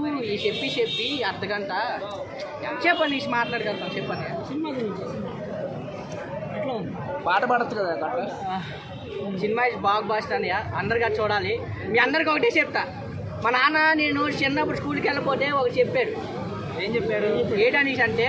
ఈ చెప్పి చెప్పి అర్ధగంట చెప్పండి నీసి మాట్లాడగలుగుతాం చెప్పండి సినిమా గురించి సినిమా ఎట్లా ఉంది పాట పాడచ్చు కదా కట్ట ఆ, సినిమా ఇస్ బాగా బాస్ట్ అన్నయ్య అందరిగా చూడాలి మీ అందరికి ఒకటే చెప్తా మా నాన్న నేను చిన్నప్పుడు స్కూల్కి వెళ్ళిపోతే ఒకటి చెప్పాడు ఏం చెప్పాడు ఏటనీస్ అంటే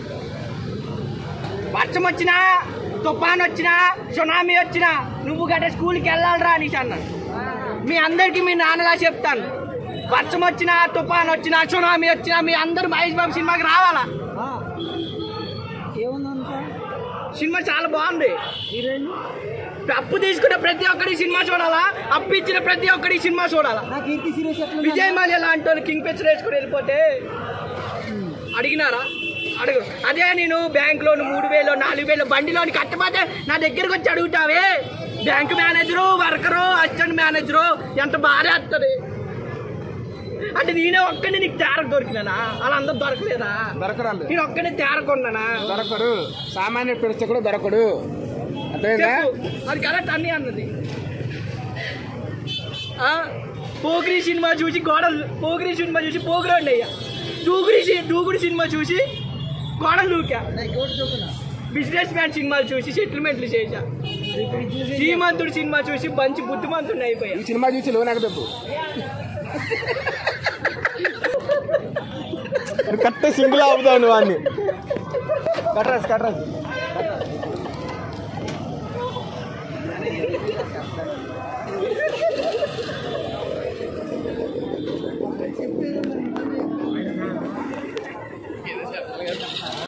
వర్షం వచ్చినా తుఫాన్ వచ్చినా సునామీ వచ్చినా నువ్వు గట్ట స్కూల్కి వెళ్ళాలిరా అనేసి అన్నాడు మీ అందరికీ మీ నాన్నలా చెప్తాను వర్షం వచ్చినా తుఫాన్ వచ్చినా సునామీ వచ్చినా మీ అందరు మహేష్ బాబు సినిమాకి రావాలా ఆ. ఏముందంత సినిమా చాలా బాగుంది హీరోయిన్ అప్పు తీసుకున్న ప్రతి ఒక్కడి సినిమా చూడాలా అప్పు ఇచ్చిన ప్రతి ఒక్కడి సినిమా చూడాలా నా కీర్తి సీరియస్ ఎట్లా ఉంది? విజయ్ మాల్యా లాంటి వాళ్ళు కింగ్ పిక్చర్ వేసుకుని వెళ్ళిపోతే అడిగినారా అడుగు అదే నేను బ్యాంక్ లోన్ మూడు వేలు నాలుగు వేలు బండిలోని కట్టపోతే నా దగ్గరికి వచ్చి అడుగుతావే bank manager worker assistant manager ఎంత బాగా వస్తుంది అంటే నేనే ఒక్కడే నీకు తేరకు దొరికినానా వాళ్ళందరూ దొరకలేదా దొరకరాలు నేను ఒక్కడే తేరకున్నానా దొరకడు సామాన్య పిడిచ కూడా దొరకడు అర్థమైందా చెప్పు అది కరెక్ట్ అన్ని అన్నది ఆ, పోగిరి సినిమా చూసి గోడలు పోగిరి సినిమా చూసి పోగిరండి అయ్యా దూగుడి సి- దూకుడు సినిమా చూసి గోడలు దూకా బిజినెస్ మ్యాన్ సినిమాలు చూసి సెటిల్మెంట్లు చేశా ఇప్పుడు ఇది చూసి శ్రీమంతుడు సినిమా చూసి మంచి బుద్ధిమంతుడు అయిపోయా ఈ సినిమా చూసి లోన్ ఎగదబ్బు కట్ట సింగిల్ ఆపుతావు నువ్వు వాడిని కట్రాస్ కట్రాస్